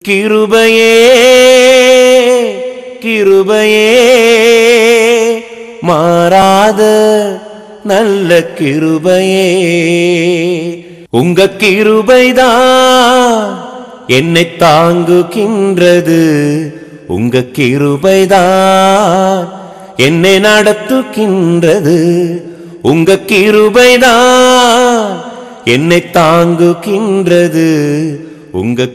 கிருபையே கிருபையே மாறாத நல்ல கிருபையே உங்க கிருபைதான் என்னை தாங்குகின்றது உங்க கிருபைதான் என்னை நடத்துகின்றது உங்க கிருபைதான் என்னை தாங்குகின்றது உங்க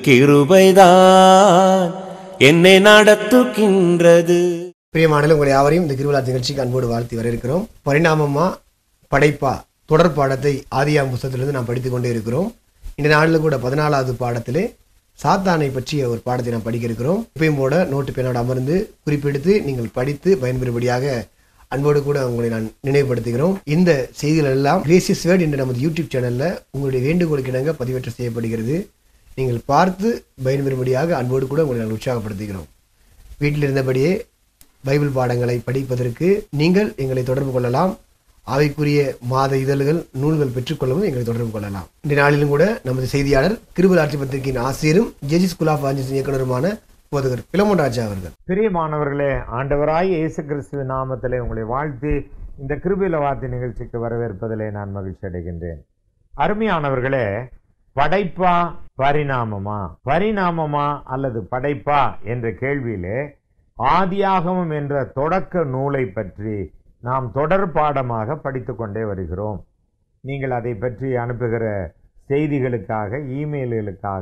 கிருபைதான் என்னை நடத்துகின்றது பிரியமானல உங்களை யாவரையும் இந்த கிருவிழா நிகழ்ச்சிக்கு அன்போடு வாழ்த்தி வரவேற்கிறோம் பரிணாமமா படைப்பா தொடர் பாடத்தை ஆதியாம் புஸ்தகத்திலிருந்து நாம் படித்துக் கொண்டே இருக்கிறோம் இந்த நாளில் கூட பதினாலாவது பாடத்திலே சாத்தானை பற்றிய ஒரு பாடத்தை நாம் படிக்க இருக்கிறோம் இப்பயும் போட நோட்டு பேனோட அமர்ந்து குறிப்பெடுத்து நீங்கள் படித்து பயன்பெறும்படியாக அன்போடு கூட உங்களை நான் நினைவுபடுத்துகிறோம் இந்த செய்திகள் எல்லாம் கிரேசியஸ் வேர்ட் என்ற நமது யூடியூப் சேனல்ல உங்களுடைய வேண்டுகோளுக்கு இணங்க பதிவேற்றம் செய்யப்படுகிறது நீங்கள் பார்த்து பயன்பெறும்படியாக அன்போடு கூட உங்களை நான் உற்சாகப்படுத்துகிறோம் வீட்டில் இருந்தபடியே பைபிள் பாடங்களை படிப்பதற்கு நீங்கள் எங்களை தொடர்பு கொள்ளலாம் அவைக்குரிய மாத இதழ்கள் நூல்கள் பெற்றுக்கொள்ளவும் எங்களை தொடர்பு கொள்ளலாம் இந்த நாளிலும் கூட நமது செய்தியாளர் கிருபலாட்சி பத்திரிகையின் ஆசிரியரும் ஜெஜி ஸ்கூல் ஆஃப் ஆஞ்சஸ் இயக்குனருமான போதகர் பிலமோன் ராஜா அவர்கள் பிரியமானவர்களே ஆண்டவராய் இயேசு கிறிஸ்துவ நாமத்திலே உங்களை வாழ்த்தி இந்த கிருபில வார்த்தை நிகழ்ச்சிக்கு வரவேற்பதிலே நான் மகிழ்ச்சி அடைகின்றேன் அருமையானவர்களே படைப்பா பரிணாமமா பரிணாமமா அல்லது படைப்பா என்ற கேள்வியிலே ஆதியாகமம் என்ற தொடக்க நூலை பற்றி நாம் தொடர் பாடமாக படித்து கொண்டே வருகிறோம் நீங்கள் அதை பற்றி அனுப்புகிற செய்திகளுக்காக இமெயில்களுக்காக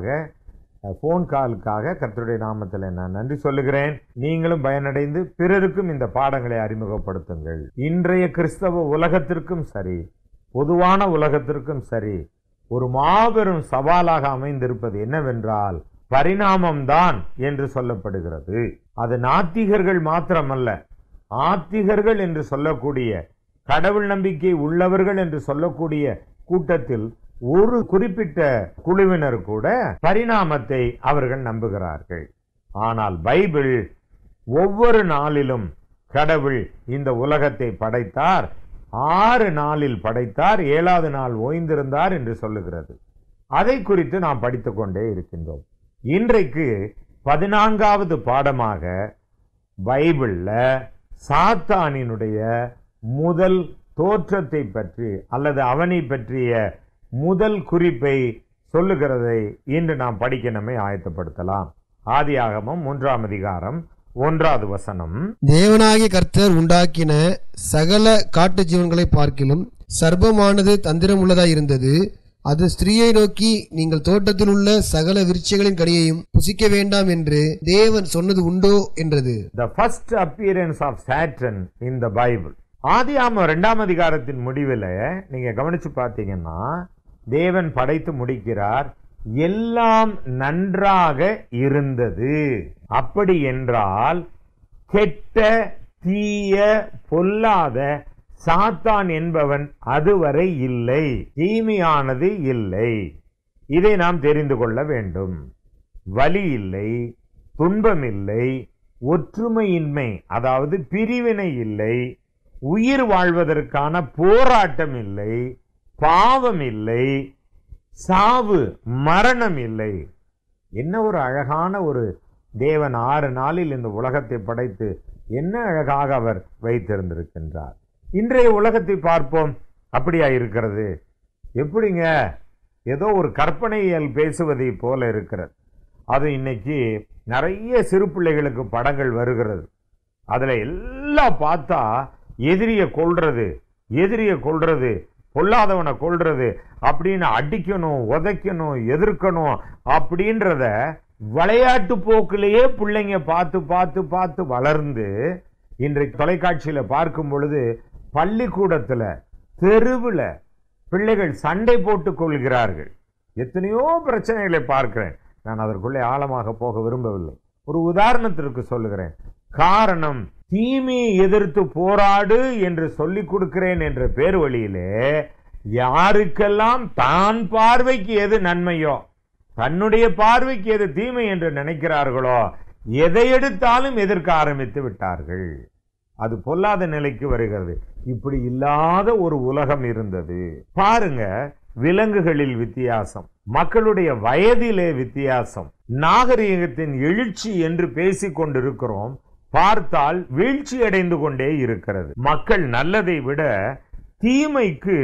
ஃபோன் காலுக்காக கர்த்தருடைய நாமத்தில் நான் நன்றி சொல்லுகிறேன் நீங்களும் பயனடைந்து பிறருக்கும் இந்த பாடங்களை அறிமுகப்படுத்துங்கள் இன்றைய கிறிஸ்தவ உலகத்திற்கும் சரி பொதுவான உலகத்திற்கும் சரி ஒரு மாபெரும் சவாலாக அமைந்திருப்பது என்னவென்றால் பரிணாமம்தான் என்று சொல்லப்படுகிறது அது நாத்திகர்கள் மாத்திரமல்ல ஆத்திகர்கள் என்று சொல்லக்கூடிய கடவுள் நம்பிக்கை உள்ளவர்கள் என்று சொல்லக்கூடிய கூட்டத்தில் ஒரு குறிப்பிட்ட குழுவினர் கூட பரிணாமத்தை அவர்கள் நம்புகிறார்கள் ஆனால் பைபிள் ஒவ்வொரு நாளிலும் கடவுள் இந்த உலகத்தை படைத்தார் ஆறு நாளில் படைத்தார் ஏழாவது நாள் ஓய்ந்திருந்தார் என்று சொல்லுகிறது அதை குறித்து நாம் படித்துக் கொண்டே இருக்கின்றோம் இன்றைக்கு பதினான்காவது பாடமாக பைபிள்ல சாத்தானினுடைய முதல் தோற்றத்தை பற்றி அல்லது அவனை பற்றிய முதல் குறிப்பை சொல்லுகிறதை இன்று நாம் படிக்க நம்மை ஆயத்தப்படுத்தலாம் ஆதியாகமம் மூன்றாம் அதிகாரம் ஒன்றாவது வசனம் தேவனாகிய கர்த்தர் உண்டாக்கின சகல காட்டு ஜீவன்களை பார்க்கிலும் சர்ப்பமானது தந்திரம் உள்ளதாய் இருந்தது அது ஸ்திரீயை நோக்கி நீங்கள் தோட்டத்தில் உள்ள சகல விருட்சைகளின் கனியையும் புசிக்க வேண்டாம் என்று தேவன் சொன்னது உண்டோ என்றது the first appearance of Saturn in the Bible ஆதியாமம் ரெண்டாம் அதிகாரத்தின் முடிவில் நீங்க கவனிச்சு பார்த்தீங்கன்னா தேவன் படைத்து முடிக்கிறார் எல்லாம் நன்றாக இருந்தது அப்படி என்றால் கெட்ட தீய பொல்லாத சாத்தான் என்பவன் அதுவரை இல்லை தீமையானது இல்லை இதை நாம் தெரிந்து கொள்ள வேண்டும் வலி இல்லை துன்பம் இல்லை ஒற்றுமையின்மை அதாவது பிரிவினை இல்லை உயிர் வாழ்வதற்கான போராட்டம் இல்லை பாவம் இல்லை சாவு மரணம் இல்லை என்ன ஒரு அழகான ஒரு தேவன் ஆறு நாளில் இந்த உலகத்தை படைத்து என்ன அழகாக அவர் வைத்திருந்திருக்கின்றார் இன்றைய உலகத்தை பார்ப்போம் அப்படியா இருக்கிறது எப்படிங்க ஏதோ ஒரு கற்பனையியல் பேசுவதை போல இருக்கிறது அது இன்னைக்கு நிறைய சிறு பிள்ளைகளுக்கு படங்கள் வருகிறது அதுல எல்லாம் பார்த்தா எதிரிய கொல்றது எதிரிய கொல்றது பொல்லாதவனை கொல்றது அப்படின்னு அடிக்கணும் உதைக்கணும் எதிர்க்கணும் அப்படின்றத விளையாட்டு போக்கிலேயே பிள்ளைங்க பார்த்து பார்த்து பார்த்து வளர்ந்து இன்றைக்கு தொலைக்காட்சியில பார்க்கும் பொழுது பள்ளிக்கூடத்துல தெருவுல பிள்ளைகள் சண்டை போட்டுக் கொள்கிறார்கள் எத்தனையோ பிரச்சனைகளை பார்க்கிறேன் நான் அதற்குள்ளே ஆழமாக போக விரும்பவில்லை ஒரு உதாரணத்திற்கு சொல்லுகிறேன் காரணம் தீமையை எதிர்த்து போராடு என்று சொல்லிக் கொடுக்கிறேன் என்ற பேர் வழியிலே யாருக்கெல்லாம் தான் பார்வைக்கு எது நன்மையோ தன்னுடைய பார்வைக்கு எது தீமை என்று நினைக்கிறார்களோ எதை எடுத்தாலும் எதிர்க்க ஆரம்பித்து விட்டார்கள் அது பொல்லாத நிலைக்கு வருகிறது இப்படி இல்லாத ஒரு உலகம் இருந்தது பாருங்க விலங்குகளில் வித்தியாசம் மக்களுடைய வயதிலே வித்தியாசம் நாகரிகத்தின் எழுச்சி என்று பேசிக் கொண்டிருக்கிறோம் பார்த்தால் வீழ்ச்சி அடைந்து கொண்டே இருக்கிறது மக்கள் நல்லதை விட தீமைக்கு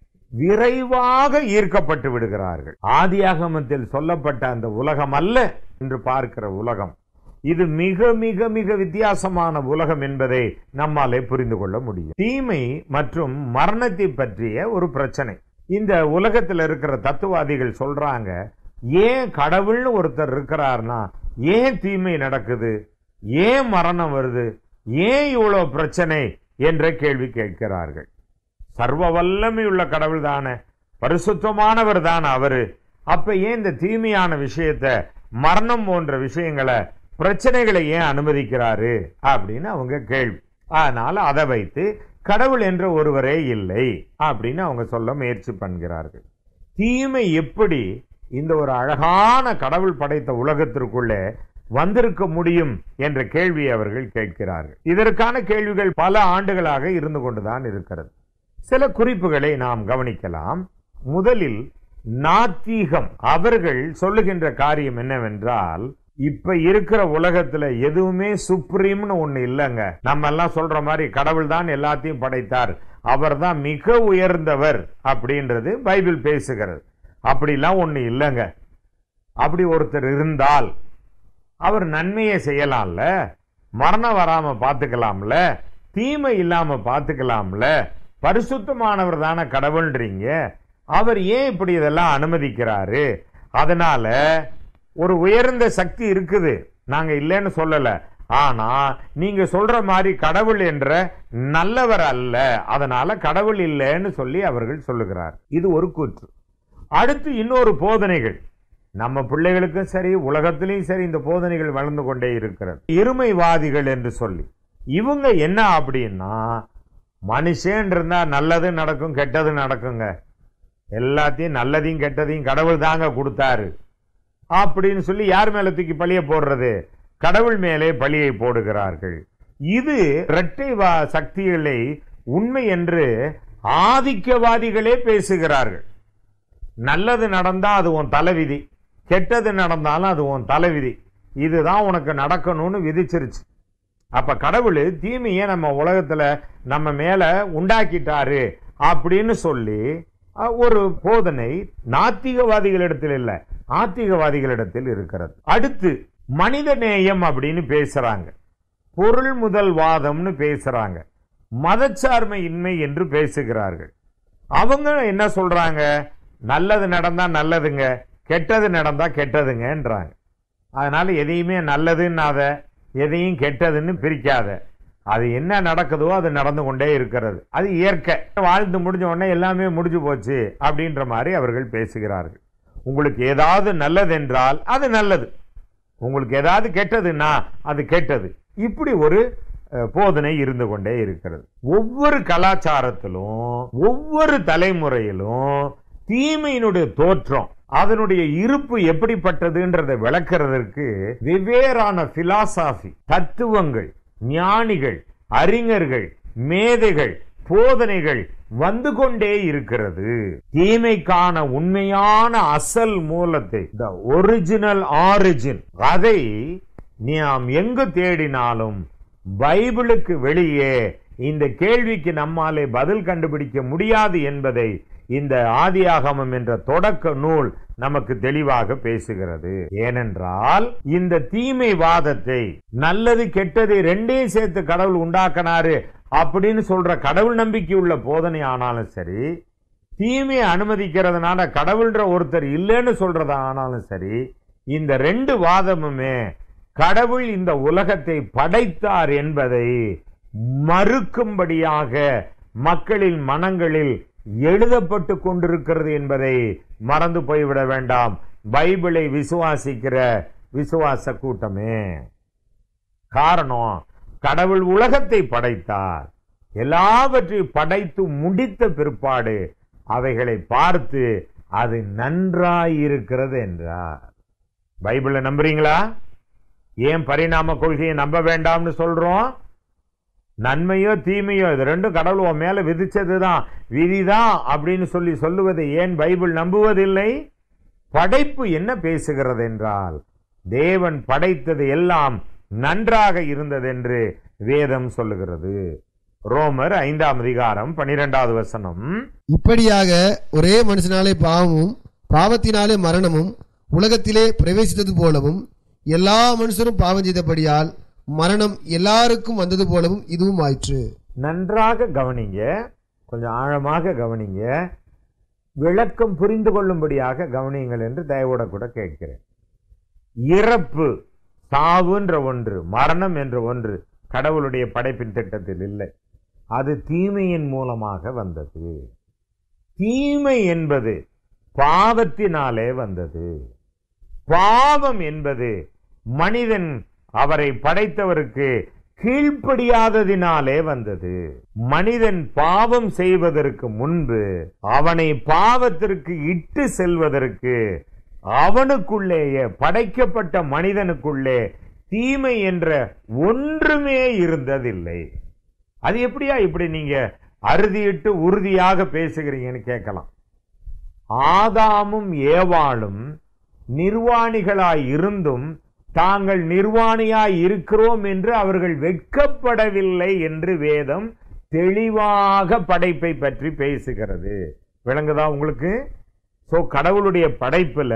விரைவாக ஈர்க்கப்பட்டு விடுகிறார்கள் ஆதியாகமத்தில் சொல்லப்பட்ட அந்த உலகம் அல்ல என்று பார்க்கிற உலகம் இது மிக மிக மிக வித்தியாசமான உலகம் என்பதை நம்மாலே புரிந்து கொள்ள முடியும் தீமை மற்றும் மரணத்தை பற்றிய ஒரு பிரச்சனை இந்த உலகத்தில் இருக்கிற தத்துவாதிகள் சொல்றாங்க ஏன் கடவுள்னு ஒருத்தர் இருக்கிறார்னா ஏன் தீமை நடக்குது ஏன் மரணம் வருது ஏன் இவ்வளவு பிரச்சனை என்ற கேள்வி கேட்கிறார்கள் சர்வ வல்லமை உள்ள கடவுள் தானே பரிசுத்தமானவர் தான் அவரு அப்ப ஏன் இந்த தீமையான விஷயத்த மரணம் போன்ற விஷயங்களை பிரச்சனைகளை ஏன் அனுமதிக்கிறாரு அப்படின்னு அவங்க கேள்வி அதனால அதை வைத்து கடவுள் என்ற ஒருவரே இல்லை அப்படின்னு அவங்க சொல்ல முயற்சி பண்ணுகிறார்கள் தீமை எப்படி இந்த ஒரு அழகான கடவுள் படைத்த உலகத்திற்குள்ளே வந்திருக்க முடியும் என்ற கேள்வியை அவர்கள் கேட்கிறார்கள் இதற்கான கேள்விகள் பல ஆண்டுகளாக இருந்து கொண்டுதான் இருக்கிறது சில குறிப்புகளை நாம் கவனிக்கலாம் முதலில் நாத்திகம் அவர்கள் சொல்லுகின்ற காரியம் என்னவென்றால் இப்ப இருக்கிற உலகத்துல எதுவுமே சுப்ரீம்னு ஒண்ணு இல்லைங்க நம்ம எல்லாம் சொல்ற மாதிரி கடவுள் தான் எல்லாத்தையும் படைத்தார் அவர் தான் மிக உயர்ந்தவர் அப்படின்றது பைபிள் பேசுகிறது அப்படிலாம் ஒண்ணு இல்லைங்க அப்படி ஒருத்தர் இருந்தால் அவர் நன்மையை செய்யலாம்ல மரணம் வராம பார்த்துக்கலாம்ல தீமை இல்லாம பார்த்துக்கலாம்ல பரிசுத்தமானவர் தானே கடவுள்ன்றீங்க அவர் ஏன் இப்படி இதெல்லாம் அனுமதிக்கிறாரு அதனால ஒரு உயர்ந்த சக்தி இருக்குது நாங்க இல்லைன்னு சொல்லல ஆனா நீங்க சொல்ற மாதிரி கடவுள் என்ற நல்லவர் அல்ல அதனால கடவுள் இல்லைன்னு சொல்லி அவர்கள் சொல்லுகிறார் இது ஒரு கூற்று அடுத்து இன்னொரு போதனைகள் நம்ம பிள்ளைகளுக்கும் சரி உலகத்திலையும் சரி இந்த போதனைகள் வளர்ந்து கொண்டே இருக்கிறது இருமைவாதிகள் என்று சொல்லி இவங்க என்ன அப்படின்னா மனுஷன் இருந்தா நல்லது நடக்கும் கெட்டது நடக்குங்க எல்லாத்தையும் நல்லதையும் கெட்டதையும் கடவுள் தாங்க கொடுத்தாரு அப்படின்னு சொல்லி யார் மேல தூக்கி பழிய போடுறது கடவுள் மேலே பழியை போடுகிறார்கள் இது இரட்டை வா- சக்திகளை உண்மை என்று ஆதிக்கவாதிகளே பேசுகிறார்கள் நல்லது நடந்தா அது உன் தலைவிதி கெட்டது நடந்தாலும் அது உன் தலைவிதி இதுதான் உனக்கு நடக்கணும்னு விதிச்சிருச்சு அப்ப கடவுள் தீமையை நம்ம உலகத்துல நம்ம மேல உண்டாக்கிட்டாரு அப்படின்னு சொல்லி அஹ், ஒரு போதனை நாத்திகவாதிகளிடத்தில் இல்ல ஆத்திகவாதிகளிடத்தில் இருக்கிறது அடுத்து மனித நேயம் அப்படின்னு பேசுறாங்க பொருள் முதல் வாதம்னு பேசுறாங்க மதச்சார்மை இன்மை என்று பேசுகிறார்கள் அவங்க என்ன சொல்றாங்க நல்லது நடந்தா நல்லதுங்க கெட்டது நடந்தா கெட்டதுங்கன்றாங்க அதனால எதையுமே நல்லதுன்னாத எதையும் கெட்டதுன்னு பிரிக்காத அது என்ன நடக்குதோ அது நடந்து கொண்டே இருக்கிறது அது இயற்கை வாழ்ந்து முடிஞ்ச உடனே எல்லாமே முடிஞ்சு போச்சு அப்படின்ற மாதிரி அவர்கள் பேசுகிறார்கள் உங்களுக்கு ஏதாவது நல்லது என்றால் அது நல்லது உங்களுக்கு ஏதாவது கெட்டதுன்னா அது கெட்டது இப்படி ஒரு அஹ், போதனை இருந்து கொண்டே இருக்கிறது ஒவ்வொரு கலாச்சாரத்திலும் ஒவ்வொரு தலைமுறையிலும் தீமையினுடைய தோற்றம் அதனுடைய இருப்பு எப்படிப்பட்டதுன்றதை விளக்குறதற்கு வெவ்வேறான பிலாசாபி தத்துவங்கள் ஞானிகள் அறிஞர்கள் மேதைகள் போதனைகள் வந்து கொண்டே இருக்கிறது தீமைக்கான உண்மையான அசல் மூலத்தை த ஒரிஜினல் ஆரிஜின் அதை நாம் எங்கு தேடினாலும் பைபிளுக்கு வெளியே இந்த கேள்விக்கு நம்மாலே பதில் கண்டுபிடிக்க முடியாது என்பதை இந்த ஆதியாகமம் என்ற தொடக்க நூல் நமக்கு தெளிவாக பேசுகிறது ஏனென்றால் இந்த தீமை வாதத்தை நல்லது கெட்டது ரெண்டையும் சேர்த்து கடவுள் உண்டாக்கினாரு அப்படின்னு சொல்ற கடவுள் நம்பிக்கை உள்ள போதனை ஆனாலும் சரி தீமையை அனுமதிக்கிறதுனால கடவுள்ன்ற ஒருத்தர் இல்லைன்னு சொல்றது ஆனாலும் சரி இந்த ரெண்டு வாதமுமே கடவுள் இந்த உலகத்தை படைத்தார் என்பதை மறுக்கும்படியாக மக்களின் மனங்களில் எழுதப்பட்டு கொண்டிருக்கிறது என்பதை மறந்து போய்விட வேண்டாம் பைபிளை விசுவாசிக்கிற விசுவாச கூட்டமே காரணம் கடவுள் உலகத்தை படைத்தார் எல்லாவற்றையும் படைத்து முடித்த பிற்பாடு அவைகளை பார்த்து அது நன்றாயிருக்கிறது என்றார் பைபிளை நம்புறீங்களா ஏன் பரிணாம கொள்கையை நம்ப வேண்டாம்னு சொல்றோம் நன்மையோ தீமையோ இது ரெண்டும் கடவுள் உன் மேல விதிச்சதுதான் விதிதான் அப்படின்னு சொல்லி சொல்லுவதை ஏன் பைபிள் நம்புவதில்லை படைப்பு என்ன பேசுகிறது என்றால் தேவன் படைத்தது எல்லாம் நன்றாக இருந்ததென்று வேதம் சொல்லுகிறது ரோமர் ஐந்தாம் அதிகாரம் பனிரெண்டாவது வசனம் இப்படியாக ஒரே மனுஷனாலே பாவமும் பாவத்தினாலே மரணமும் உலகத்திலே பிரவேசித்தது போலவும் எல்லா மனுஷரும் பாவம் செய்தபடியால் மரணம் எல்லாருக்கும் வந்தது போலவும் இதுவும் ஆயிற்று நன்றாக கவனிங்க கொஞ்சம் ஆழமாக கவனிங்க விளக்கம் புரிந்து கொள்ளும்படியாக கவனியுங்கள் என்று தயவோட கூட கேட்கிறேன் இறப்பு சாவுன்ற ஒன்று மரணம் என்ற ஒன்று கடவுளுடைய படைப்பின் திட்டத்தில் இல்லை அது தீமையின் மூலமாக வந்தது தீமை என்பது பாவத்தினாலே வந்தது பாவம் என்பது மனிதன் அவரை படைத்தவருக்கு கீழ்ப்படியாததினாலே வந்தது மனிதன் பாவம் செய்வதற்கு முன்பு அவனை பாவத்திற்கு இட்டு செல்வதற்கு அவனுக்குள்ளேயே படைக்கப்பட்ட மனிதனுக்குள்ளே தீமை என்ற ஒன்றுமே இருந்ததில்லை அது எப்படியா இப்படி நீங்க அறுதியிட்டு உறுதியாக பேசுகிறீங்கன்னு கேட்கலாம் ஆதாமும் ஏவாளும் நிர்வாணிகளாய் இருந்தும் தாங்கள் நிர்வாணியாய் இருக்கிறோம் என்று அவர்கள் வெட்கப்படவில்லை என்று வேதம் தெளிவாக படைப்பை பற்றி பேசுகிறது விளங்குதா உங்களுக்கு சோ கடவுளுடைய படைப்புல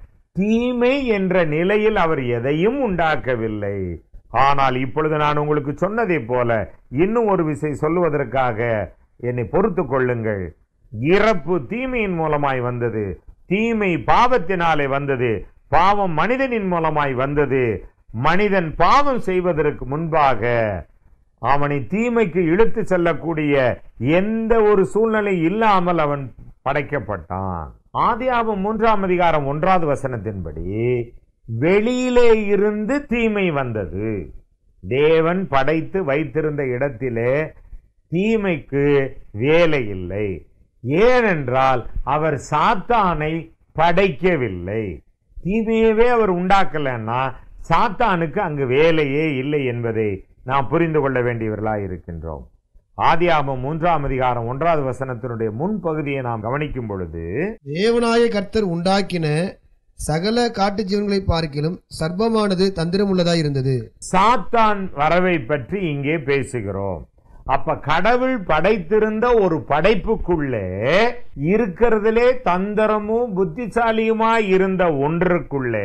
தீமை என்ற நிலையில் அவர் எதையும் உண்டாக்கவில்லை ஆனால் இப்பொழுது நான் உங்களுக்கு சொன்னதை போல இன்னும் ஒரு விசை சொல்லுவதற்காக என்னை பொறுத்து கொள்ளுங்கள் இறப்பு தீமையின் மூலமாய் வந்தது தீமை பாவத்தினாலே வந்தது பாவம் மனிதனின் மூலமாய் வந்தது மனிதன் பாவம் செய்வதற்கு முன்பாக அவனை தீமைக்கு இழுத்து செல்லக்கூடிய எந்த ஒரு சூழ்நிலை இல்லாமல் அவன் படைக்கப்பட்டான் ஆதியாகமம் மூன்றாம் அதிகாரம் ஒன்றாவது வசனத்தின்படி வெளியிலே இருந்து தீமை வந்தது தேவன் படைத்து வைத்திருந்த இடத்திலே தீமைக்கு வேலை இல்லை ஏனென்றால் அவர் சாத்தானை படைக்கவில்லை தீமையவே அவர் உண்டாக்கலன்னா சாத்தானுக்கு அங்கு வேலையே இல்லை என்பதை நாம் புரிந்து கொள்ள வேண்டியவர்களாய் இருக்கின்றோம் ஆதியாகமம் மூன்றாம் அதிகாரம் ஒன்றாவது வசனத்தினுடைய முன்பகுதியை நாம் கவனிக்கும் பொழுது தேவனாய கர்த்தர் உண்டாக்கின சகல காட்டு ஜீவன்களை பார்க்கிலும் சர்ப்பமானது தந்திரமுள்ளதாய் இருந்தது சாத்தான் வரவை பற்றி இங்கே பேசுகிறோம் அப்ப கடவுள் படைத்திருந்த ஒரு படைப்புக்குள்ளே இருக்கிறதுலே தந்திரமும் புத்திசாலியுமாய் இருந்த ஒன்றுக்குள்ளே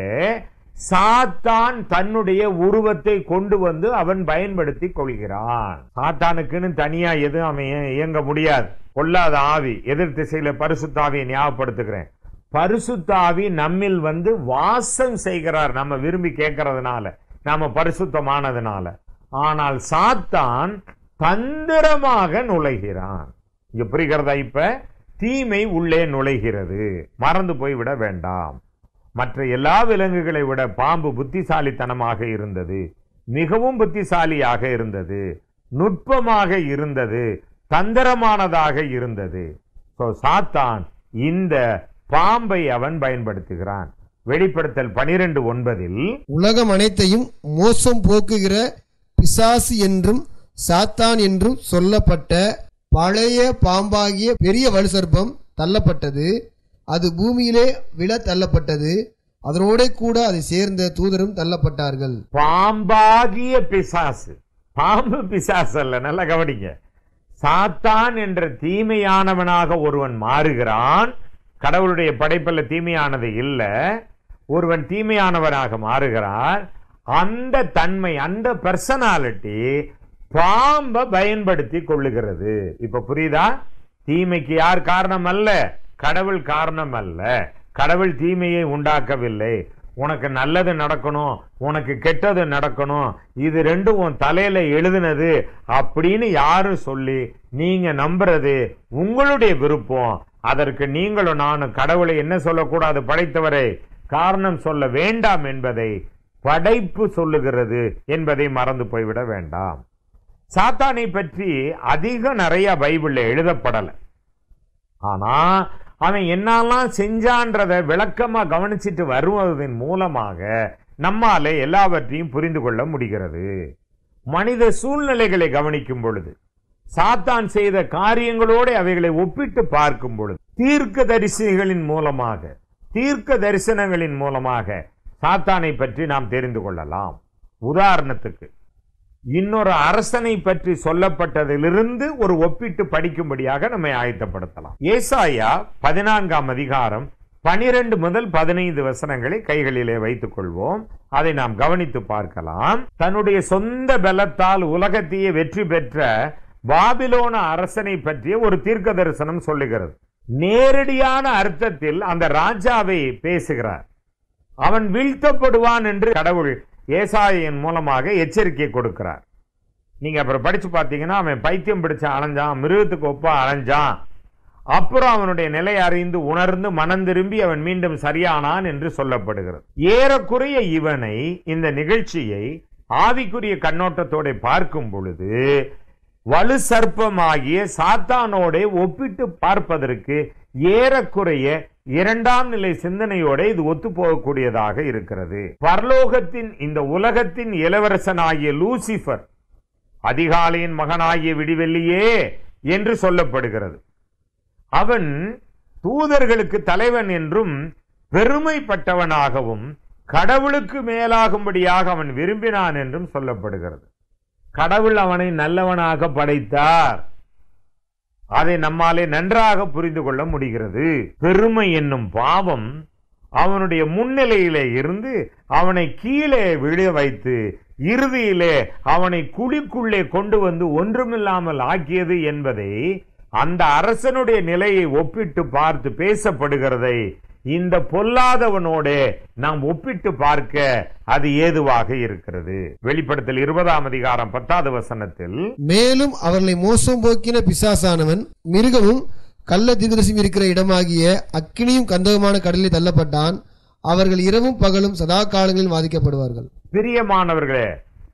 சாத்தான் தன்னுடைய உருவத்தை கொண்டு வந்து அவன் பயன்படுத்தி கொள்கிறான் சாத்தானுக்குன்னு தனியா எதுவும் அவன் இய- இயங்க முடியாது கொல்லாத ஆவி எதிர் திசையில பரிசுத்தாவியை ஞாபகப்படுத்துகிறேன் பரிசுத்தாவி நம்மில் வந்து வாசம் செய்கிறார் நம்ம விரும்பி கேட்கறதுனால நாம பரிசுத்தமானதுனால ஆனால் சாத்தான் தந்திரமாக நுழைகிறான் இங்க புரிகிறதா இப்ப தீமை உள்ளே நுழைகிறது மறந்து போய்விட வேண்டாம் மற்ற எல்லா விலங்குகளை விட பாம்பு புத்திசாலித்தனமாக இருந்தது மிகவும் புத்திசாலியாக இருந்தது நுட்பமாக இருந்தது தந்திரமானதாக இருந்தது So, சாத்தான் இந்த பாம்பை அவன் பயன்படுத்துகிறான் வெளிப்படுத்தல் பனிரெண்டு ஒன்பதில் உலகம் அனைத்தையும் மோசம் போக்குகிற பிசாசு என்றும் சாத்தான் என்றும் சொல்லப்பட்ட பழைய பாம்பாகிய பெரிய வலுசர்ப்பம் தள்ளப்பட்டது அது பூமியிலே விழ தள்ளப்பட்டது அதனோட கூட அதை சேர்ந்த தூதரும் தள்ளப்பட்டார்கள் பாம்பாகிய பிசாசு பாம்பு பிசாசு அல்ல நல்லா கவனிங்க சாத்தான் என்ற தீமையானவனாக ஒருவன் மாறுகிறான் கடவுளுடைய படைப்புல தீமையானது இல்ல ஒருவன் தீமையானவனாக மாறுகிறான் அந்த தன்மை அந்த பர்சனாலிட்டி பாம்பை பயன்படுத்தி கொள்ளுகிறது இப்ப புரியுதா தீமைக்கு யார் காரணம் அல்ல கடவுள் காரணம் அல்ல கடவுள் தீமையை உண்டாக்கவில்லை உனக்கு நல்லது நடக்கணும் உனக்கு கெட்டது நடக்கணும் இது ரெண்டும் உன் தலையில எழுதுனது அப்படின்னு யாரும் சொல்லி நீங்க நம்புறது உங்களுடைய விருப்பம் அதற்கு நீங்களும் நானும் கடவுளை என்ன சொல்லக்கூடாது படைத்தவரை காரணம் சொல்ல வேண்டாம் என்பதை படைப்பு சொல்லுகிறது என்பதை மறந்து போய்விட வேண்டாம் சாத்தானை பற்றி அதிகம் நிறைய பைபிள்ல எழுதப்படல ஆனா அவன் என்னெல்லாம் செஞ்சான்றத விளக்கமா கவனிச்சிட்டு வருவதன் மூலமாக நம்மால எல்லாவற்றையும் புரிந்து கொள்ள முடிகிறது மனித சூழ்நிலைகளை கவனிக்கும் பொழுது சாத்தான் செய்த காரியங்களோடு அவைகளை ஒப்பிட்டு பார்க்கும் பொழுது தீர்க்க தரிசிகளின் மூலமாக தீர்க்க தரிசனங்களின் மூலமாக சாத்தானை பற்றி நாம் தெரிந்து கொள்ளலாம் உதாரணத்துக்கு இன்னொரு அரசனை பற்றி சொல்லப்பட்டதிலிருந்து ஒரு ஒப்பிட்டு படிக்கும்படியாக நம்மை ஆயத்தப்படுத்தலாம் ஏசாயா பதினான்காம் அதிகாரம் பனிரெண்டு முதல் பதினைந்து வசனங்களை கைகளிலே வைத்துக் கொள்வோம் அதை நாம் கவனித்து பார்க்கலாம் தன்னுடைய சொந்த பலத்தால் உலகத்தையே வெற்றி பெற்ற பாபிலோன அரசனை பற்றிய ஒரு தீர்க்க தரிசனம் சொல்லுகிறது நேரடியான அர்த்தத்தில் அந்த ராஜாவை பேசுகிறார் அவன் வீழ்த்தப்படுவான் என்று கடவுள் ஏசாயின் மூலமாக எச்சரிக்கை கொடுக்கிறார் நீங்க அப்புறம் படிச்சு பார்த்தீங்கன்னா அவன் பைத்தியம் பிடிச்சு அலைஞ்சான் மிருகத்துக்கு ஒப்பா அலைஞ்சான் அப்புறம் அவனுடைய நிலை அறிந்து உணர்ந்து மனம் திரும்பி அவன் மீண்டும் சரியானான் என்று சொல்லப்படுகிறது ஏறக்குறைய இவனை இந்த நிகழ்ச்சியை ஆவிக்குரிய கண்ணோட்டத்தோட பார்க்கும் பொழுது வலு சர்ப்பமாகிய சாத்தானோட ஒப்பிட்டு பார்ப்பதற்கு ஏறக்குறைய இரண்டாம் நிலை சிந்தனையோட இது ஒத்து போகக்கூடியதாக இருக்கிறது பரலோகத்தின் இந்த உலகத்தின் இளவரசனாகிய லூசிபர் அதிகாலையின் மகனாகிய விடிவெள்ளியே என்று சொல்லப்படுகிறது அவன் தூதர்களுக்கு தலைவன் என்றும் பெருமைப்பட்டவனாகவும் கடவுளுக்கு மேலாகும்படியாக அவன் விரும்பினான் என்றும் சொல்லப்படுகிறது கடவுள் அவனை நல்லவனாக படைத்தார் அதை நம்மாலே நன்றாக புரிந்து கொள்ள முடிகிறது பெருமை என்னும் பாவம் அவனுடைய முன்னிலையிலே இருந்து அவனை கீழே விழ வைத்து இறுதியிலே அவனை குழிக்குள்ளே கொண்டு வந்து ஒன்றுமில்லாமல் ஆக்கியது என்பதை அந்த அரசனுடைய நிலையை ஒப்பிட்டு பார்த்து பேசப்படுகிறதை இந்த பொல்லாதவனோட நாம் ஒப்பிட்டு பார்க்க அது ஏதுவாக இருக்கிறது வெளிப்படுத்தல் இருபதாம் அதிகாரம் பத்தாவது வசனத்தில் மேலும் அவர்களை மோசம் போக்கின பிசாசானவன் மிருகமும் கள்ள தீர்க்கதரிசியும் இருக்கிற இடமாகிய அக்கினியும் கந்தகமான கடலில் தள்ளப்பட்டான் அவர்கள் இரவும் பகலும் சதா காலங்களில் வாதிக்கப்படுவார்கள் பிரியமானவர்களே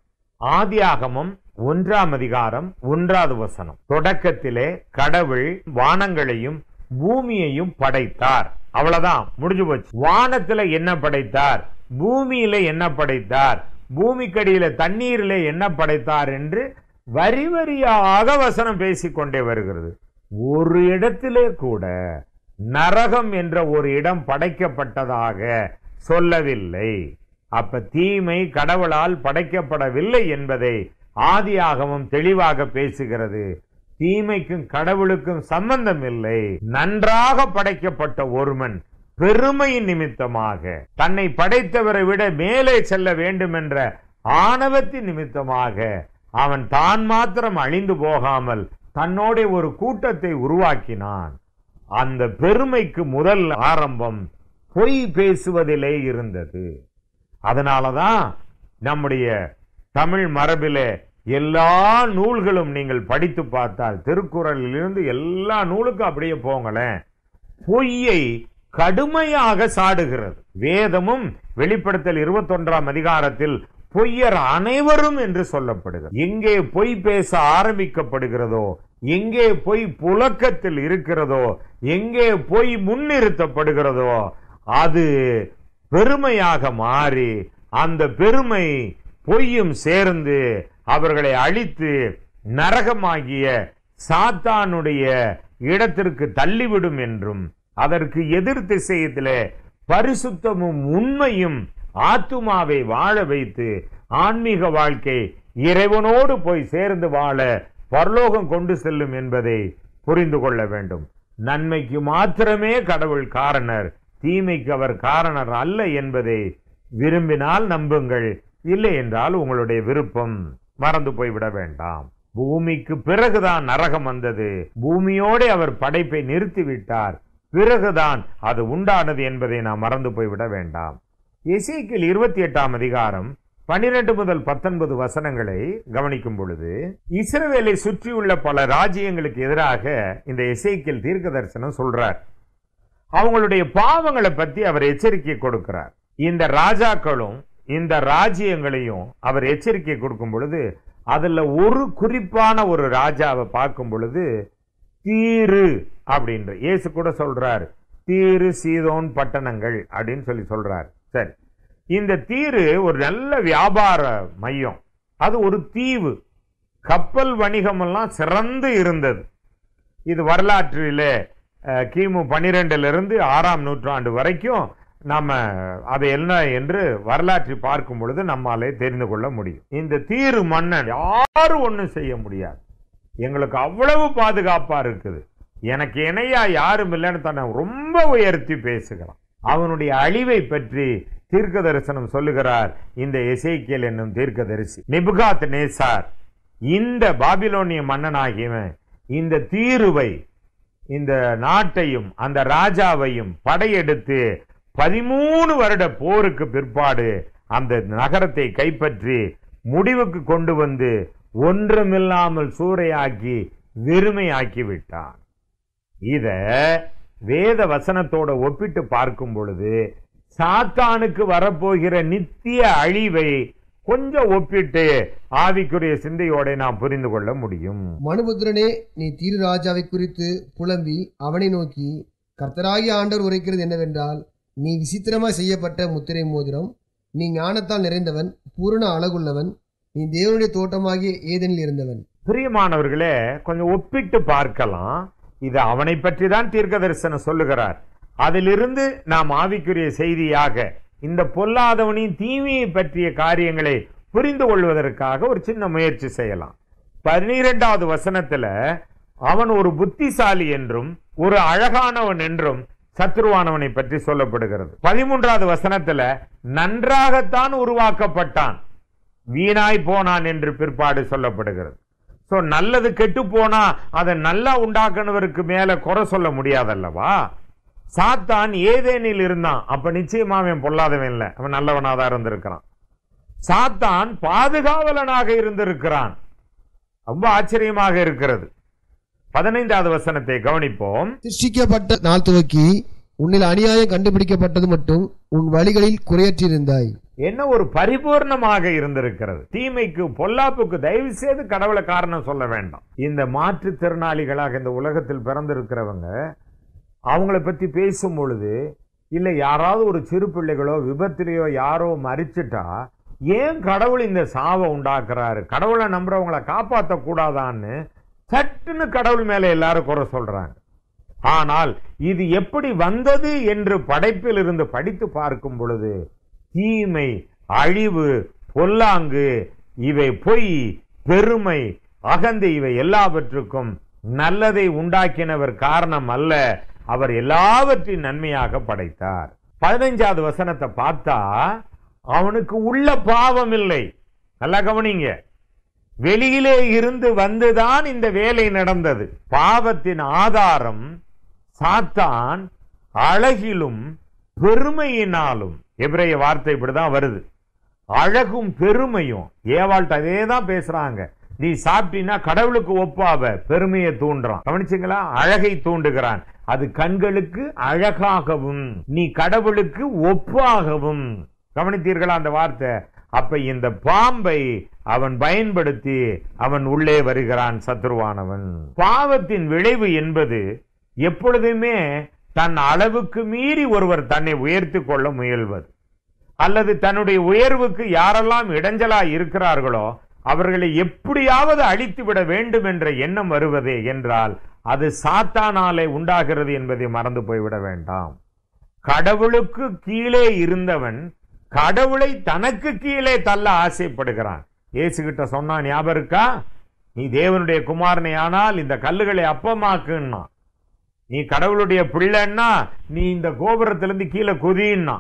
ஆதியாகமம் ஒன்றாம் அதிகாரம் ஒன்றாவது வசனம் தொடக்கத்திலே கடவுள் வானங்களையும் பூமியையும் படைத்தார் அவ்வளவுதான் முடிஞ்சு போச்சு வானத்துல என்ன படைத்தார் பூமியில என்ன படைத்தார் பூமிக்கடியில தண்ணீரிலே என்ன படைத்தார் என்று வரி வரியாக வசனம் பேசிக்கொண்டே வருகிறது ஒரு இடத்திலே கூட நரகம் என்ற ஒரு இடம் படைக்கப்பட்டதாக சொல்லவில்லை அப்ப தீமை கடவுளால் படைக்கப்படவில்லை என்பதை ஆதியாகமம் தெளிவாக பேசுகிறது தீமைக்கும் கடவுளுக்கும் சம்பந்தம் இல்லை நன்றாக படைக்கப்பட்ட ஒருவன் பெருமையின் நிமித்தமாக தன்னை படைத்தவரை விட மேலே செல்ல வேண்டும் என்ற ஆணவத்தின் நிமித்தமாக அவன் தான் மாத்திரம் அழிந்து போகாமல் தன்னோட ஒரு கூட்டத்தை உருவாக்கினான் அந்த பெருமைக்கு முதல் ஆரம்பம் பொய் பேசுவதிலே இருந்தது அதனாலதான் நம்முடைய தமிழ் மரபிலே எல்லா நூல்களும் நீங்கள் படித்து பார்த்தால் திருக்குறளிலிருந்து எல்லா நூலுக்கும் அப்படியே போங்களேன் பொய்யை கடுமையாக சாடுகிறது வேதமும் வெளிப்படுத்தல் இருபத்தொன்றாம் அதிகாரத்தில் பொய்யர் அனைவரும் என்று சொல்லப்படுகிறது எங்கே பொய் பேச ஆரம்பிக்கப்படுகிறதோ எங்கே பொய் புழக்கத்தில் இருக்கிறதோ எங்கே பொய் முன்னிறுத்தப்படுகிறதோ அது பெருமையாக மாறி அந்த பெருமை பொய்யும் சேர்ந்து அவர்களை அழித்து நரகமாகிய சாத்தானுடைய இடத்திற்கு தள்ளிவிடும் என்றும் அதற்கு எதிர் திசையத்திலே பரிசுத்தமும் உண்மையும் ஆத்துமாவை வாழ வைத்து ஆன்மீக வாழ்க்கை இறைவனோடு போய் சேர்ந்து வாழ பரலோகம் கொண்டு செல்லும் என்பதை புரிந்து கொள்ள வேண்டும் நன்மைக்கு மாத்திரமே கடவுள் காரணர் தீமைக்கு அவர் காரணர் அல்ல என்பதை விரும்பினால் நம்புங்கள் இல்லை என்றால் உங்களுடைய விருப்பம் மறந்து போய்விட வேண்டாம் பூமிக்கு பிறகுதான் நரகம் வந்தது பூமியோடு அவர் படைப்பை நிறுத்திவிட்டார் பிறகுதான் அது உண்டானது என்பதை நாம் மறந்து போய்விட வேண்டாம் எசேக்கியேல் இருபத்தி எட்டாம் அதிகாரம் பன்னிரண்டு முதல் பத்தொன்பது வசனங்களை கவனிக்கும் பொழுது இஸ்ரவேலை சுற்றியுள்ள பல ராஜ்யங்களுக்கு எதிராக இந்த எசேக்கியேல் தீர்க்க தரிசனம் சொல்றார் அவங்களுடைய பாவங்களை பத்தி அவர் எச்சரிக்கை கொடுக்கிறார் இந்த ராஜாக்களும் இந்த ராஜ்யங்களையும் அவர் எச்சரிக்கை கொடுக்கும் பொழுது அதுல ஒரு குறிப்பான ஒரு ராஜாவை பார்க்கும் பொழுது தீரு அப்படின்ற இயேசு கூட சொல்றார் தீரு சீதோன் பட்டணங்கள் அப்படின்னு சொல்லி சொல்றார் சரி இந்த தீரு ஒரு நல்ல வியாபார மையம் அது ஒரு தீவு கப்பல் வணிகமெல்லாம் சிறந்து இருந்தது இது வரலாற்றிலே அஹ், கிமு பன்னிரெண்டுல இருந்து ஆறாம் நூற்றாண்டு வரைக்கும் நாம அதை என்ன என்று வரலாற்றை பார்க்கும் பொழுது நம்மாலே தெரிந்து கொள்ள முடியும் இந்த தீரு மன்னன் யாரும் ஒண்ணும் செய்ய முடியாது எங்களுக்கு அவ்வளவு பாதுகாப்பா இருக்குது எனக்கு இணையா யாரும் இல்லைன்னு தன்னை ரொம்ப உயர்த்தி பேசுகிறான் அவனுடைய அழிவை பற்றி தீர்க்க தரிசனம் சொல்லுகிறார் இந்த எசேக்கியல் என்னும் தீர்க்கதரிசி நிபுகாத் நேசார் இந்த பாபிலோனிய மன்னனாகியவன் இந்த தீருவை இந்த நாட்டையும் அந்த ராஜாவையும் படையெடுத்து பதிமூணு வருட போருக்கு பிற்பாடு அந்த நகரத்தை கைப்பற்றி முடிவுக்கு கொண்டு வந்து ஒன்றுமில்லாமல் சூறையாக்கி வெறுமையாக்கி விட்டான் இத வேத வசனத்தோட ஒப்பிட்டு பார்க்கும் பொழுது சாத்தானுக்கு வரப்போகிற நித்திய அழிவை கொஞ்சம் ஒப்பிட்டு ஆவிக்குரிய சிந்தையோட நாம் புரிந்து கொள்ள முடியும் மனுபுத்திரனே நீ தீரு ராஜாவை குறித்து புலம்பி அவனை நோக்கி கர்த்தராகிய ஆண்டவர் உரைக்கிறது என்னவென்றால் நீ விசித்திரமாய் செய்யப்பட்ட முத்திரை மோதிரம் நீ ஞானத்தால் நிறைந்தவன் பூரண அழகுள்ளவன் நீ தேவனுடைய தோட்டமாகிய ஏதெனில் இருந்தவன் பிரியமானவர்களே கொஞ்சம் ஒப்பிட்டு பார்க்கலாம் இது அவனை பற்றி தான் தீர்க்க தரிசனம் சொல்லுகிறார் அதிலிருந்து நாம் ஆவிக்குரிய செய்தியாக இந்த பொல்லாதவனின் தீமையை பற்றிய காரியங்களை புரிந்து கொள்வதற்காக ஒரு சின்ன முயற்சி செய்யலாம் பன்னிரெண்டாவது வசனத்துல அவன் ஒரு புத்திசாலி என்றும் ஒரு அழகானவன் என்றும் சத்ருவானவனை பற்றி சொல்லப்படுகிறது பதிமூன்றாவது வசனத்துல நன்றாகத்தான் உருவாக்கப்பட்டான் வீணாய் போனான் என்று பிற்பாடு சொல்லப்படுகிறது சோ நல்லது கெட்டு போனா அதை நல்லா உண்டாக்குனவருக்கு மேல குறை சொல்ல முடியாதல்லவா சாத்தான் ஏதேனில் இருந்தான் அப்ப நிச்சயமா அவன் பொல்லாதவன் இல்லை அவன் நல்லவனாதான் இருந்திருக்கிறான் சாத்தான் பாதுகாவலனாக இருந்திருக்கிறான் ரொம்ப ஆச்சரியமாக இருக்கிறது பதினைந்தாவது வசனத்தை கவனிப்போம் சிருஷ்டிக்கப்பட்ட நாள் துவக்கி உன்னில் அநியாயம் கண்டுபிடிக்கப்பட்டது மட்டும் உன் வழிகளில் குறையற்றிருந்தாய் என்ன ஒரு பரிபூர்ணமாக இருந்திருக்கிறது தீமைக்கு பொல்லாப்புக்கு தயவு செய்து கடவுளை காரணம் சொல்ல வேண்டாம் இந்த மாற்றுத்திறனாளிகளாக இந்த உலகத்தில் பிறந்திருக்கிறவங்க அவங்கள பத்தி பேசும் பொழுது இல்லை யாராவது ஒரு சிறு பிள்ளைகளோ விபத்திலேயோ யாரோ மறிச்சிட்டா ஏன் கடவுள் இந்த சாவை உண்டாக்குறாரு கடவுளை நம்புறவங்கள காப்பாற்ற கூடாதான்னு சட்டுன்னு கடவுள் மேல எல்லாரும் குறை சொல்றாங்க ஆனால் இது எப்படி வந்தது என்று படைப்பில் இருந்து படித்து பார்க்கும் பொழுது தீமை அழிவு பொல்லாங்கு இவை பொய் பெருமை அகந்தை இவை எல்லாவற்றுக்கும் நல்லதை உண்டாக்கினவர் காரணம் அல்ல அவர் எல்லாவற்றையும் நன்மையாக படைத்தார் பதினைஞ்சாவது வசனத்தை பார்த்தா அவனுக்கு உள்ள பாவம் இல்லை நல்லா கவனிங்க வெளியிலே இருந்து வந்துதான் இந்த வேலை நடந்தது பாவத்தின் ஆதாரம் சாத்தான் அழகிலும் பெருமையினாலும் எபிரேய வார்த்தை இப்படிதான் வருது அழகும் பெருமையும் ஏவாள்கிட்ட அதே தான் பேசுறாங்க நீ சாப்பிட்டீன்னா கடவுளுக்கு ஒப்பாவ பெருமையை தூண்டுறான் கவனிச்சீங்களா அழகை தூண்டுகிறான் அது கண்களுக்கு அழகாகவும் நீ கடவுளுக்கு ஒப்பாகவும் கவனித்தீர்களா அந்த வார்த்தை அப்ப இந்த பாம்பை அவன் பயன்படுத்தி அவன் உள்ளே வருகிறான் சத்ருவானவன் பாவத்தின் விளைவு என்பது எப்பொழுதுமே தன் அளவுக்கு மீறி ஒருவர் தன்னை உயர்த்தி கொள்ள முயல்வது அல்லது தன்னுடைய உயர்வுக்கு யாரெல்லாம் இடைஞ்சலா இருக்கிறார்களோ அவர்களை எப்படியாவது அழித்து விட வேண்டும் என்ற எண்ணம் வருவதே என்றால் அது சாத்தானாலே உண்டாகிறது என்பதை மறந்து போய்விட வேண்டாம் கடவுளுக்கு கீழே இருந்தவன் கடவுளை தனக்கு கீழே தள்ள ஆசைப்படுகிறான் இயேசு கிட்ட சொன்னா ஞாபகம் இருக்கா நீ தேவனுடைய குமாரனை ஆனால் இந்த கல்லுகளை அப்பமாக்குன்னா நீ கடவுளுடைய பிள்ளைன்னா நீ இந்த கோபுரத்திலிருந்து கீழே குதின்னா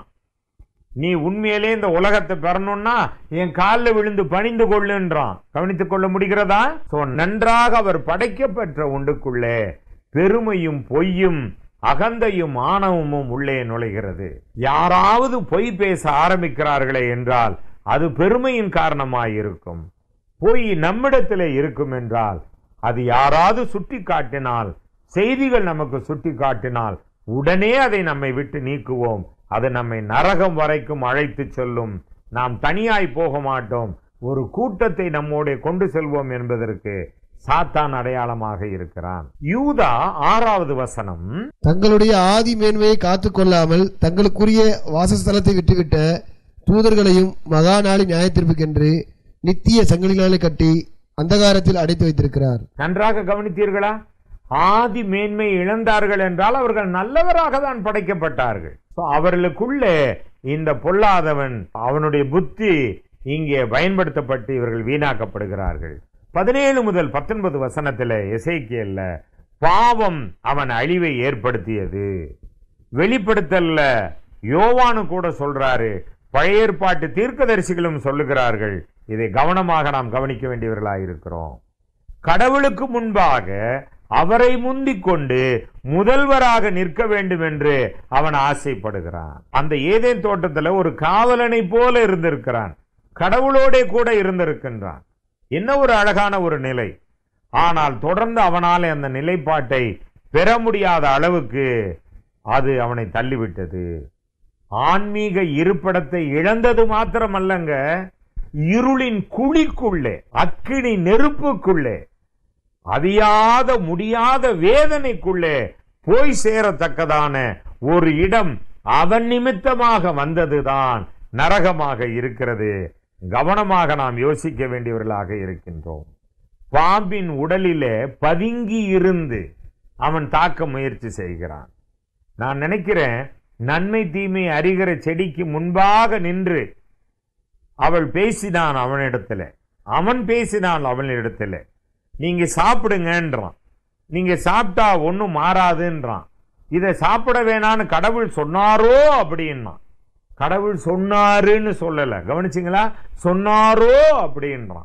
நீ உண்மையிலே இந்த உலகத்தை பெறணும்னா என் காலில் விழுந்து பணிந்து கொள்ளுன்றான் கவனித்துக் கொள்ள முடிகிறதா சோ நன்றாக அவர் படைக்கப்பெற்ற உண்டுக்குள்ளே பெருமையும் பொய்யும் அகந்தையும் ஆணவமும் உள்ளே நுழைகிறது யாராவது பொய் பேச ஆரம்பிக்கிறார்களே என்றால் அது பெருமையின் காரணமாயிருக்கும் பொய் நம்மிடத்திலே இருக்கும் என்றால் அது யாராவது சுட்டி காட்டினால் செய்திகள் நமக்கு சுட்டி காட்டினால் உடனே அதை நம்மை விட்டு நீக்குவோம் அது நம்மை நரகம் வரைக்கும் அழைத்து செல்லும் நாம் தனியாய் போக மாட்டோம் ஒரு கூட்டத்தை நம்மோட கொண்டு செல்வோம் என்பதற்கு சாத்தான் அடையாளமாக இருக்கிறான் யூதா ஆறாவது வசனம் தங்களுடைய ஆதி மேன்மையை காத்து கொள்ளாமல் தங்களுக்குரிய வாசஸ்தலத்தை விட்டுவிட்ட தூதர்களையும் மகா நாளி நியாயத்தீர்ப்புக்கென்று நித்திய சங்கிலினாலே கட்டி அந்தகாரத்தில் அடைத்து வைத்திருக்கிறார் நன்றாக கவனித்தீர்களா ஆதி மேன்மை இழந்தார்கள் என்றால் அவர்கள் நல்லவராக தான் படைக்கப்பட்டார்கள் So, அவர்களுக்குள்ளே இந்த பொல்லாதவன் அவனுடைய புத்தி இங்கே பயன்படுத்தப்பட்டு இவர்கள் வீணாக்கப்படுகிறார்கள் பதினேழு முதல் பத்தொன்பது வசனத்துல எசேக்கியல்ல பாவம் அவன் அழிவை ஏற்படுத்தியது வெளிப்படுத்தல்ல யோவானு கூட சொல்றாரு பழைய ஏற்பாட்டு தீர்க்கதரிசிகளும் சொல்லுகிறார்கள் இதை கவனமாக நாம் கவனிக்க வேண்டியவர்களாக இருக்கிறோம் கடவுளுக்கு முன்பாக அவரை முந்திக் கொண்டு முதல்வராக நிற்க வேண்டும் என்று அவன் ஆசைப்படுகிறான் அந்த ஏதேன் தோட்டத்துல ஒரு காவலனை போல இருந்திருக்கிறான் கடவுளோடே கூட இருந்திருக்கின்றான் என்ன ஒரு அழகான ஒரு நிலை ஆனால் தொடர்ந்து அவனாலே அந்த நிலைப்பாட்டை பெற முடியாத அளவுக்கு அது அவனை தள்ளிவிட்டது ஆன்மீக இருப்பிடத்தை இழந்தது மாத்திரமல்லங்க இருளின் குழிக்குள்ளே அக்கினி நெருப்புக்குள்ளே அவியாத முடியாத வேதனைக்குள்ளே போய் சேரத்தக்கதான ஒரு இடம் அவன் நிமித்தமாக வந்ததுதான் நரகமாக இருக்கிறது கவனமாக நாம் யோசிக்க வேண்டியவர்களாக இருக்கின்றோம் பாம்பின் உடலிலே பதுங்கி இருந்து அவன் தாக்க முயற்சி செய்கிறான் நான் நினைக்கிறேன் நன்மை தீமை அறிகிற செடிக்கு முன்பாக நின்று அவள் பேசினான் அவனிடத்துல அவன் பேசினான் அவனிடத்துல நீங்க சாப்பிடுங்கன்றான் நீங்க சாப்பிட்டா ஒன்றும் மாறாதுன்றான் இதை சாப்பிட வேணான்னு கடவுள் சொன்னாரோ அப்படின்னா கடவுள் சொன்னாருன்னு சொல்லல கவனிச்சிங்களா சொன்னாரோ அப்படின்றான்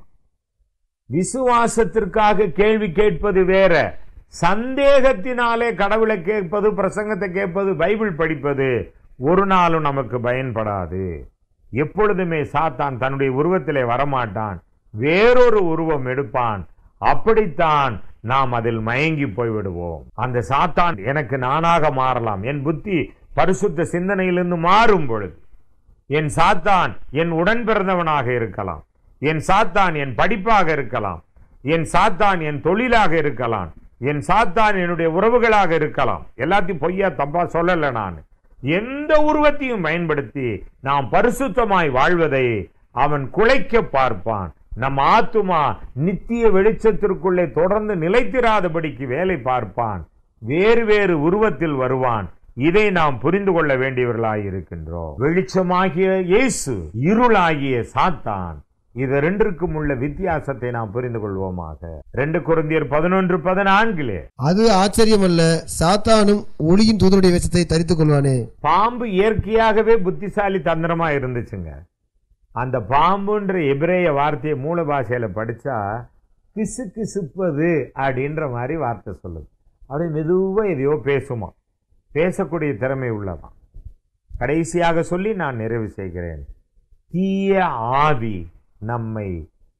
விசுவாசத்திற்காக கேள்வி கேட்பது வேற சந்தேகத்தினாலே கடவுளை கேட்பது பிரசங்கத்தை கேட்பது பைபிள் படிப்பது ஒரு நாளும் நமக்கு பயன்படாது எப்பொழுதுமே சாத்தான் தன்னுடைய உருவத்திலே வரமாட்டான் வேறொரு உருவம் எடுப்பான் அப்படித்தான் நாம் அதில் மயங்கி போய்விடுவோம் அந்த சாத்தான் எனக்கு நானாக மாறலாம் என் புத்தி பரிசுத்த சிந்தனையிலிருந்து மாறும் பொழுது என் சாத்தான் என் உடன் பிறந்தவனாக இருக்கலாம் என் சாத்தான் என் படிப்பாக இருக்கலாம் என் சாத்தான் என் தொழிலாக இருக்கலாம் என் சாத்தான் என்னுடைய உறவுகளாக இருக்கலாம் எல்லாத்தையும் பொய்யா தப்பா சொல்லல நான் எந்த உருவத்தையும் பயன்படுத்தி நாம் பரிசுத்தமாய் வாழ்வதை அவன் குலைக்க பார்ப்பான் நம் ஆத்துமா நித்திய வெளிச்சத்திற்குள்ளே தொடர்ந்து நிலைத்திராதபடிக்கு வேலை பார்ப்பான் வேறு வேறு உருவத்தில் வருவான் இதை நாம் புரிந்து கொள்ள வேண்டியவர்களாய் இருக்கின்றோம் வெளிச்சமாகிய இயேசு இருளாகிய சாத்தான் இது ரெண்டிற்கும் உள்ள வித்தியாசத்தை நாம் புரிந்து கொள்வோமாக ரெண்டு குருந்தியர் பதினொன்று பதினான்கிலே அது ஆச்சரியமல்ல சாத்தானும் ஒளியின் தூதனுடைய வேஷத்தை தரித்துக் கொள்வானே பாம்பு இயற்கையாகவே புத்திசாலி தந்திரமா இருந்துச்சுங்க அந்த பாம்புன்ற எபிரேய வார்த்தையை மூல பாஷையில படிச்சா கிசு கிசுப்பது அப்படின்ற மாதிரி வார்த்தை சொல்லுது அப்படியே மெதுவா எதையோ பேசுமா பேசக்கூடிய திறமை உள்ளதான் கடைசியாக சொல்லி நான் நிறைவு செய்கிறேன் தீய ஆவி நம்மை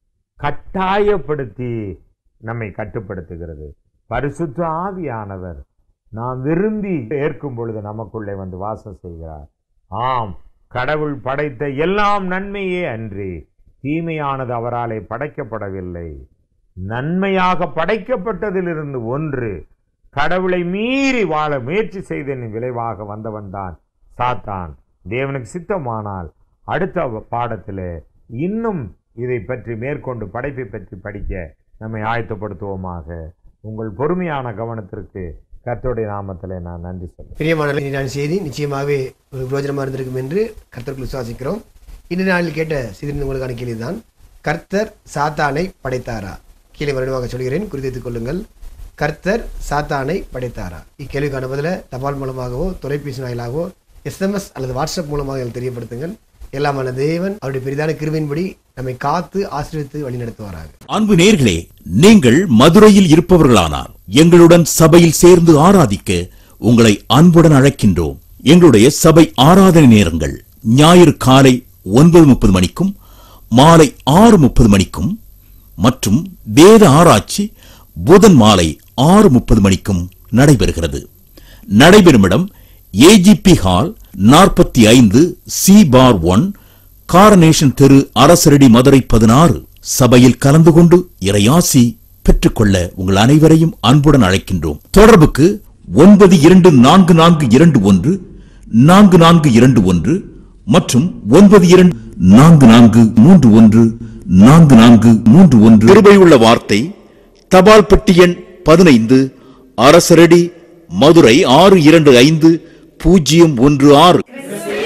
கட்டாயப்படுத்தி நம்மை கட்டுப்படுத்துகிறது பரிசுத்த ஆவியானவர் நாம் விரும்பி ஏற்கும் பொழுது நமக்குள்ளே வந்து வாசம் செய்கிறார் ஆம் கடவுள் படைத்த எல்லாம் நன்மையே அன்றி தீமையானது அவராலே படைக்கப்படவில்லை நன்மையாக படைக்கப்பட்டதிலிருந்து ஒன்று கடவுளை மீறி வாழ முயற்சி செய்ததின் விளைவாக வந்தவன்தான் சாத்தான் தேவனுக்கு சித்தமானால் அடுத்த பாடத்திலே இன்னும் இதை பற்றி மேற்கொண்டு படைப்பை பற்றி படிக்க நம்மை ஆயத்தப்படுத்துவோமாக உங்கள் பொறுமையான கவனத்திற்கு கர்த்தருடைய நாமத்திலே நான் நன்றி சொல்றேன் பிரியமான நான் செய்தி நிச்சயமாகவே ஒரு பிரயோஜனமாக இருந்திருக்கும் என்று கர்த்தருக்குள் விசுவாசிக்கிறோம் இந்த நாளில் கேட்ட சிறிது உங்களுக்கான கேள்விதான் கர்த்தர் சாத்தானை படைத்தாரா கீழே வருடமாக சொல்கிறேன் குறித்துக் கொள்ளுங்கள் கர்த்தர் சாத்தானை படைத்தாரா இக்கேள்விக்கான பதில தபால் மூலமாகவோ தொலைபேசி வாயிலாகவோ எஸ்எம்எஸ் அல்லது வாட்ஸ்அப் மூலமாக எங்களுக்கு தெரியப்படுத்துங்கள் எல்லாமான தேவன் அவருடைய பெரிதான கிருவின்படி நம்மை காத்து ஆசீர்வித்து வழிநடத்துவாராக அன்பு நேர்களே நீங்கள் மதுரையில் இருப்பவர்களானால் எங்களுடன் சபையில் சேர்ந்து ஆராதிக்க உங்களை அன்புடன் அழைக்கின்றோம் எங்களுடைய சபை ஆராதனை நேரங்கள் ஞாயிறு காலை ஒன்பது முப்பது மணிக்கும் மாலை ஆறு முப்பது மணிக்கும் மற்றும் வேத ஆராய்ச்சி புதன் மாலை ஆறு முப்பது மணிக்கும் நடைபெறுகிறது நடைபெறும் இடம் ஏஜிபி ஹால் நாற்பத்தி ஐந்து சி பார் ஒன் காரனேஷன் தெரு அரசரடி மதுரை பதினாறு சபையில் கலந்து கொண்டு இறையாசி பெற்றுக்கொள்ள உங்கள் அனைவரையும் அன்புடன் அழைக்கின்றோம் தொடர்புக்கு ஒன்பது இரண்டு நான்கு நான்கு இரண்டு ஒன்று நான்கு நான்கு இரண்டு ஒன்று மற்றும் ஒன்பது இரண்டு நான்கு நான்கு மூன்று ஒன்று நான்கு நான்கு மூன்று ஒன்று கிருபையுள்ள வார்த்தை தபால் பெட்டி எண் பதினைந்து அரசரடி மதுரை ஆறு இரண்டு ஐந்து பூஜ்ஜியம் ஒன்று ஆறு